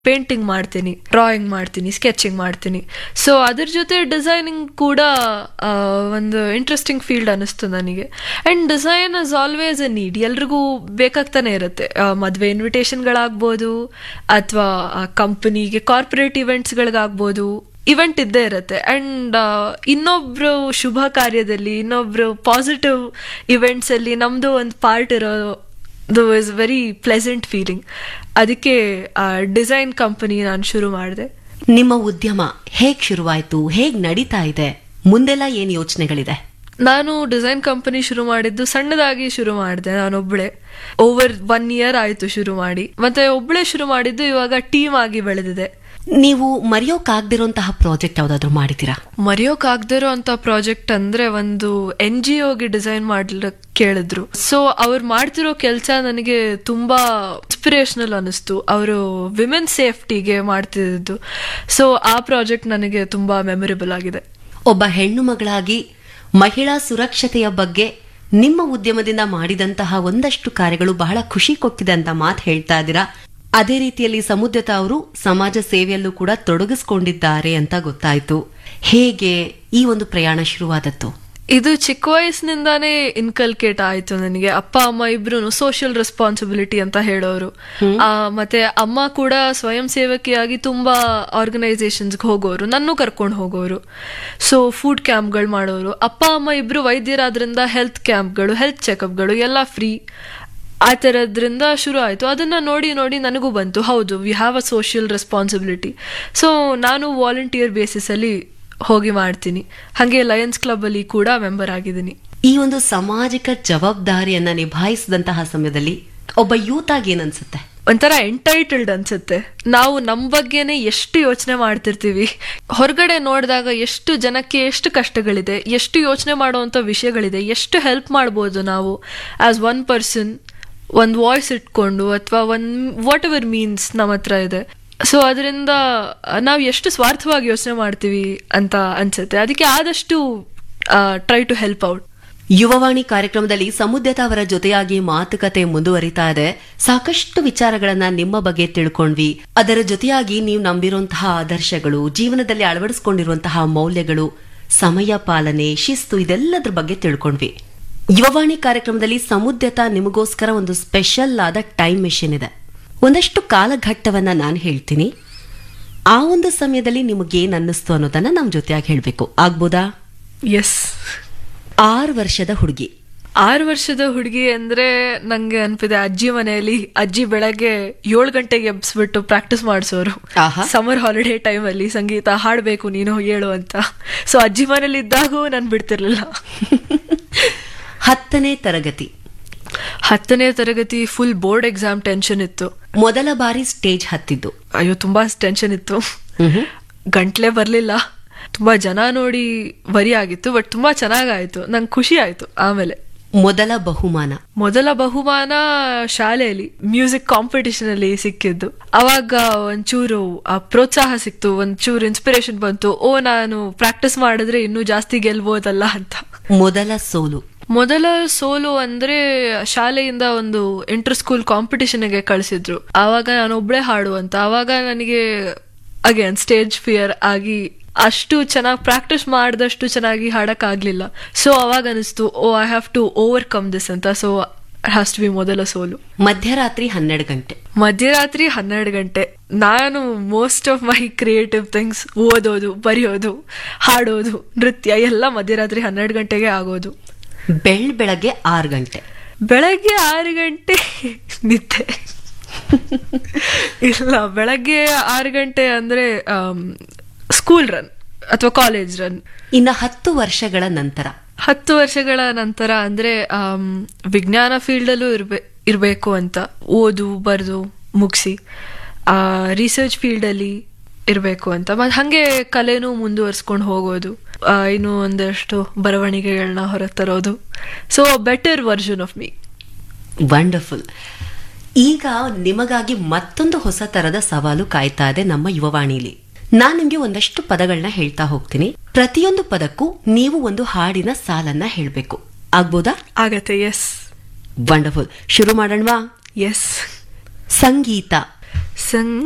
Painting ಮಾಡ್ತೀನಿ drawing ಮಾಡ್ತೀನಿ sketching ಮಾಡ್ತೀನಿ ಸೊ ಅದ್ರ ಜೊತೆ ಡಿಸೈನಿಂಗ್ ಕೂಡ ಆ, ಒಂದು ಇಂಟ್ರೆಸ್ಟಿಂಗ್ ಫೀಲ್ಡ್ ಅನಿಸ್ತು ನನಗೆ and design is always a need ಎಲ್ರಿಗೂ ಬೇಕಾಗ್ತಾನೆ ಇರುತ್ತೆ ಆ, ಮದ್ವೆ ಇನ್ವಿಟೇಷನ್ಗಳಾಗ್ಬೋದು ಅಥವಾ ಕಂಪನಿಗೆ ಕಾರ್ಪೊರೇಟ್ ಇವೆಂಟ್ಸ್ಗಳಿಗಾಗ್ಬೋದು ಇವೆಂಟ್ ಇದ್ದೇ ಇರುತ್ತೆ ಅಂಡ್ ಇನ್ನೊಬ್ರು ಶುಭ ಕಾರ್ಯದಲ್ಲಿ ಇನ್ನೊಬ್ರು ಪಾಸಿಟಿವ್ ಇವೆಂಟ್ಸ್ ಅಲ್ಲಿ ನಮ್ದು ಒಂದು ಪಾರ್ಟ್ ಇರೋದು ಇಸ್ ವೆರಿ ಪ್ಲೆಸೆಂಟ್ ಫೀಲಿಂಗ್ ಅದಕ್ಕೆ ಡಿಸೈನ್ ಕಂಪನಿ ನಾನು ಶುರು ಮಾಡಿದೆ ನಿಮ್ಮ ಉದ್ಯಮ ಹೇಗ್ ಶುರುವಾಯ್ತು ಹೇಗ್ ನಡೀತಾ ಇದೆ ಮುಂದೆಲ್ಲ ಏನ್ ಯೋಚನೆಗಳಿದೆ ನಾನು ಡಿಸೈನ್ ಕಂಪನಿ ಶುರು ಮಾಡಿದ್ದು ಸಣ್ಣದಾಗಿ ಶುರು ಮಾಡಿದೆ ನಾನೊಬ್ಳೆ ಓವರ್ ಒನ್ ಇಯರ್ ಆಯ್ತು ಶುರು ಮಾಡಿ ಮತ್ತೆ ಒಬ್ಳೆ ಶುರು ಮಾಡಿದ್ದು ಇವಾಗ ಟೀಮ್ ಆಗಿ ಬೆಳೆದಿದೆ ನೀವು ಮರೆಯೋಕಾಗ್ದಿರೋಂತಹ ಪ್ರಾಜೆಕ್ಟ್ ಯಾವ್ದಾದ್ರು ಮಾಡಿದ್ದೀರಾ ಮರೆಯೋಕಾಗ್ದಿರೋ ಅಂತ ಪ್ರಾಜೆಕ್ಟ್ ಅಂದ್ರೆ ಒಂದು ಎನ್ ಜಿ ಒಗೆ ಡಿಸೈನ್ ಮಾಡ್ಲಿಕ್ಕೆ ಕೇಳಿದ್ರು ಸೊ ಅವ್ರು ಮಾಡ್ತಿರೋ ಕೆಲಸ ನನಗೆ ತುಂಬಾ ಇನ್ಸ್ಪಿರೇಷನಲ್ ಅನಿಸ್ತು ಅವರು ವಿಮೆನ್ ಸೇಫ್ಟಿಗೆ ಮಾಡ್ತಿದ್ದು ಸೊ ಆ ಪ್ರಾಜೆಕ್ಟ್ ನನಗೆ ತುಂಬಾ ಮೆಮೊರೇಬಲ್ ಆಗಿದೆ ಒಬ್ಬ ಹೆಣ್ಣು ಮಗಳಾಗಿ ಮಹಿಳಾ ಸುರಕ್ಷತೆಯ ಬಗ್ಗೆ ನಿಮ್ಮ ಉದ್ಯಮದಿಂದ ಮಾಡಿದಂತಹ ಒಂದಷ್ಟು ಕಾರ್ಯಗಳು ಬಹಳ ಖುಷಿ ಕೊಟ್ಟಿದೆ ಅಂತ ಮಾತು ಹೇಳ್ತಾ ಇದ್ದೀರಾ ಅದೇ ರೀತಿಯಲ್ಲಿ ಸಮುದ್ರತ ಅವರು ಸಮಾಜ ಸೇವೆಯಲ್ಲೂ ಕೂಡ ತೊಡಗಿಸ್ಕೊಂಡಿದ್ದಾರೆ ಅಂತ ಗೊತ್ತಾಯ್ತು ಹೇಗೆ ಈ ಒಂದು ಪ್ರಯಾಣ ಶುರುವಾದದ್ದು ಇದು ಚಿಕ್ಕ ವಯಸ್ಸಿನಿಂದಾನೇ ಇನ್ಕಲ್ಕೇಟ್ ಆಯ್ತು ನನಗೆ ಅಪ್ಪ ಅಮ್ಮ ಇಬ್ರು ಸೋಷಿಯಲ್ ರೆಸ್ಪಾನ್ಸಿಬಿಲಿಟಿ ಅಂತ ಹೇಳೋರು ಆ, ಮತ್ತೆ ಅಮ್ಮ ಕೂಡ ಸ್ವಯಂ ಸೇವಕಿಯಾಗಿ ತುಂಬಾ ಆರ್ಗನೈಸೇಷನ್ಸ್ಗೆ ಹೋಗೋರು ನನ್ನೂ ಕರ್ಕೊಂಡು ಹೋಗೋರು ಸೊ ಫುಡ್ ಕ್ಯಾಂಪ್ಗಳು ಮಾಡೋರು ಅಪ್ಪ ಅಮ್ಮ ಇಬ್ರು ವೈದ್ಯರಾದ್ರಿಂದ ಹೆಲ್ತ್ ಕ್ಯಾಂಪ್ಗಳು ಹೆಲ್ತ್ ಚೆಕಪ್ಗಳು ಎಲ್ಲ ಫ್ರೀ ಆ ಥರದ್ರಿಂದ ಶುರು ಆಯಿತು ಅದನ್ನು ನೋಡಿ ನೋಡಿ ನನಗೂ ಬಂತು ಹೌದು we have a social responsibility so ನಾನು ವಾಲಂಟಿಯರ್ ಬೇಸಿಸಲ್ಲಿ ಹೋಗಿ ಮಾಡ್ತೀನಿ ಹಾಗೆ ಲಯನ್ಸ್ ಕ್ಲಬ್ಬಲ್ಲಿ ಕೂಡ ಮೆಂಬರ್ ಆಗಿದ್ದೀನಿ ಈ ಒಂದು ಸಾಮಾಜಿಕ ಜವಾಬ್ದಾರಿಯನ್ನ ನಿಭಾಯಿಸಿದಂತಹ ಸಮಯದಲ್ಲಿ ಒಬ್ಬ ಯೂತ್ ಆಗಿ ಏನನ್ಸುತ್ತೆ ಒಂಥರ ಎಂಟೈಟಲ್ಡ್ ಅನ್ಸುತ್ತೆ ನಾವು ನಮ್ಮ ಬಗ್ಗೆನೇ ಎಷ್ಟು ಯೋಚನೆ ಮಾಡ್ತಿರ್ತೀವಿ ಹೊರಗಡೆ ನೋಡಿದಾಗ ಎಷ್ಟು ಜನಕ್ಕೆ ಎಷ್ಟು ಕಷ್ಟಗಳಿದೆ ಎಷ್ಟು ಯೋಚನೆ ಮಾಡುವಂಥ ವಿಷಯಗಳಿದೆ ಎಷ್ಟು ಹೆಲ್ಪ್ ಮಾಡ್ಬೋದು ನಾವು ಆಸ್ ಒನ್ ಪರ್ಸನ್ ಒಂದು ವಾಯ್ಸ್ ಇಟ್ಕೊಂಡು ಅಥವಾ ಒನ್ ವಾಟ್ ಎವರ್ ಮೀನ್ಸ್ ನಮ್ಮ ಹತ್ರ ಇದೆ ಸೊ ಅದರಿಂದ ನಾವು ಎಷ್ಟು ಸ್ವಾರ್ಥವಾಗಿ ಯೋಚನೆ ಮಾಡ್ತೀವಿ ಅಂತ ಅನ್ಸುತ್ತೆ ಅದಕ್ಕೆ ಆದಷ್ಟು try to help out Yuvavani ಕಾರ್ಯಕ್ರಮದಲ್ಲಿ ಸಮುದ್ರತ ಅವರ ಜೊತೆಯಾಗಿ ಮಾತುಕತೆ ಮುಂದುವರಿತಾ ಇದೆ ಸಾಕಷ್ಟು ವಿಚಾರಗಳನ್ನ ನಿಮ್ಮ ಬಗ್ಗೆ ತಿಳ್ಕೊಂಡ್ವಿ ಅದರ ಜೊತೆಯಾಗಿ ನೀವು ನಂಬಿರುವಂತಹ ಆದರ್ಶಗಳು ಜೀವನದಲ್ಲಿ ಅಳವಡಿಸಿಕೊಂಡಿರುವಂತಹ ಮೌಲ್ಯಗಳು ಸಮಯ ಪಾಲನೆ ಶಿಸ್ತು ಇದೆಲ್ಲದ್ರ ಬಗ್ಗೆ ತಿಳ್ಕೊಂಡ್ವಿ ಯುವವಾಣಿ ಕಾರ್ಯಕ್ರಮದಲ್ಲಿ ಸಮುದ್ರತ ನಿಮಗೋಸ್ಕರ ಒಂದು ಸ್ಪೆಷಲ್ ಆದ ಟೈಮ್ ಮೆಷಿನ್ ಇದೆ ಒಂದಷ್ಟು ಕಾಲಘಟ್ಟವನ್ನ ನಾನು ಹೇಳ್ತೀನಿ ಆ ಒಂದು ಸಮಯದಲ್ಲಿ ನಿಮಗೇನ್ ಅನ್ನಿಸ್ತು ಅನ್ನೋದನ್ನ ನಮ್ ಜೊತೆಯಾಗಿ ಹೇಳ್ಬೇಕು ಆಗ್ಬೋದಾ ಎಸ್ ಆರು ವರ್ಷದ ಹುಡುಗಿ ಆರು ವರ್ಷದ ಹುಡುಗಿ ಅಂದ್ರೆ ನಂಗೆ ಅನ್ಪಿದೆ ಅಜ್ಜಿ ಮನೆಯಲ್ಲಿ ಅಜ್ಜಿ ಬೆಳಗ್ಗೆ ಏಳು ಗಂಟೆಗೆ ಎಬ್ಸ್ಬಿಟ್ಟು ಪ್ರಾಕ್ಟೀಸ್ ಮಾಡಿಸೋರು ಆಹಾ. ಸಮ್ಮರ್ ಹಾಲಿಡೇ ಟೈಮಲ್ಲಿ ಸಂಗೀತ ಹಾಡಬೇಕು ನೀನು ಹೇಳು ಅಂತ ಸೊ ಅಜ್ಜಿ ಮನೇಲಿ ಇದ್ದಾಗೂ ನಾನು ಬಿಡ್ತಿರ್ಲಿಲ್ಲ ಹತ್ತನೇ ತರಗತಿ ಹತ್ತನೇ ತರಗತಿ ಫುಲ್ ಬೋರ್ಡ್ ಎಕ್ಸಾಮ್ ಟೆನ್ಷನ್ ಇತ್ತು ಮೊದಲ ಬಾರಿ ಸ್ಟೇಜ್ ಹತ್ತಿದ್ದು ಅಯ್ಯೋ ತುಂಬಾ ಟೆನ್ಷನ್ ಇತ್ತು ಗಂಟ್ಲೆ ಬರ್ಲಿಲ್ಲ ತುಂಬಾ ಜನ ನೋಡಿ ವರಿ ಆಗಿತ್ತು ಬಟ್ ತುಂಬಾ ಚೆನ್ನಾಗಾಯ್ತು ನಂಗೆ ಖುಷಿ ಆಯ್ತು ಆಮೇಲೆ ಮೊದಲ ಬಹುಮಾನ ಮೊದಲ ಬಹುಮಾನ ಶಾಲೆಯಲ್ಲಿ ಮ್ಯೂಸಿಕ್ ಕಾಂಪಿಟಿಷನ್ ಅಲ್ಲಿ ಸಿಕ್ಕಿದ್ದು ಅವಾಗ ಒಂಚೂರು ಆ ಪ್ರೋತ್ಸಾಹ ಸಿಕ್ತು ಒಂಚೂರು ಇನ್ಸ್ಪಿರೇಷನ್ ಬಂತು ಓ ನಾನು ಪ್ರಾಕ್ಟೀಸ್ ಮಾಡಿದ್ರೆ ಇನ್ನೂ ಜಾಸ್ತಿ ಗೆಲ್ಬೋದಲ್ಲ ಅಂತ ಮೊದಲ ಸೋಲು ಮೊದಲ ಸೋಲು ಅಂದ್ರೆ ಶಾಲೆಯಿಂದ ಒಂದು ಇಂಟರ್ ಸ್ಕೂಲ್ ಕಾಂಪಿಟಿಷನ್ಗೆ ಕಳಿಸಿದ್ರು ಆವಾಗ ನಾನು ಒಬ್ಳೆ ಹಾಡು ಅಂತ ಆವಾಗ ನನಗೆ ಅಗೇನ್ ಸ್ಟೇಜ್ ಫಿಯರ್ ಆಗಿ ಅಷ್ಟು ಚೆನ್ನಾಗಿ ಪ್ರಾಕ್ಟೀಸ್ ಮಾಡಿದಷ್ಟು ಚೆನ್ನಾಗಿ ಹಾಡಕ್ ಆಗ್ಲಿಲ್ಲ ಸೊ ಅವಾಗ ಅನಿಸ್ತು oh I have to overcome this ಅಂತ ಸೊ ಹ್ಯಾಸ್ ಟು ಬಿ ಮೊದಲ ಸೋಲು ಮಧ್ಯರಾತ್ರಿ ಹನ್ನೆರಡು ಗಂಟೆ ಮಧ್ಯರಾತ್ರಿ ಹನ್ನೆರಡು ಗಂಟೆ ನಾನು most of my creative things ಓದೋದು ಬರೆಯೋದು ಹಾಡೋದು ನೃತ್ಯ ಎಲ್ಲ ಮಧ್ಯರಾತ್ರಿ ಹನ್ನೆರಡು ಗಂಟೆಗೆ ಆಗೋದು ಬೆಳ್ ಬೆಳಗ್ಗೆ ಆರು ಗಂಟೆ ಬೆಳಗ್ಗೆ ಆರು ಗಂಟೆ ನಿದ್ದೆ ಇಲ್ಲ ಬೆಳಗ್ಗೆ ಆರು ಗಂಟೆ ಅಂದ್ರೆ ಸ್ಕೂಲ್ ರನ್ ಅಥವಾ ಕಾಲೇಜ್ ರನ್ ಇನ್ನ ಹತ್ತು ವರ್ಷಗಳ ನಂತರ ಹತ್ತು ವರ್ಷಗಳ ನಂತರ ಅಂದ್ರೆ ಆಮ್, ವಿಜ್ಞಾನ ಫೀಲ್ಡಲ್ಲೂ ಇರ್ಬೇ ಇರಬೇಕು ಅಂತ ಓದು ಬರೆದು ಮುಗಿಸಿ ರಿಸರ್ಚ್ ಫೀಲ್ಡಲ್ಲಿ ಇರಬೇಕು ಅಂತ ಮತ್ತು ಹಾಗೆ ಕಲೆನೂ ಮುಂದುವರ್ಸ್ಕೊಂಡು ಹೋಗೋದು ಆ, ಇನ್ನು ಒಂದಷ್ಟು ಬರವಣಿಗೆಗಳನ್ನ ಹೊರತರೋದು so better version of me wonderful ಈಗ ನಿಮಗಾಗಿ ಮತ್ತೊಂದು ಹೊಸ ತರದ ಸವಾಲು ಕಾಯ್ತಾ ಇದೆ ನಮ್ಮ ಯುವವಾಣಿಲಿ ನಾನ್ ನಿಮ್ಗೆ ಒಂದಷ್ಟು ಪದಗಳನ್ನ ಹೇಳ್ತಾ ಹೋಗ್ತೀನಿ ಪ್ರತಿಯೊಂದು ಪದಕ್ಕೂ ನೀವು ಒಂದು ಹಾಡಿನ ಸಾಲನ್ನ ಹೇಳ್ಬೇಕು ಆಗ್ಬೋದಾ ಆಗತ್ತೆ ಎಸ್ ವಂಡರ್ಫುಲ್ ಶುರು ಮಾಡೋಣವಾ ಎಸ್ ಸಂಗೀತ ಸಂಗ್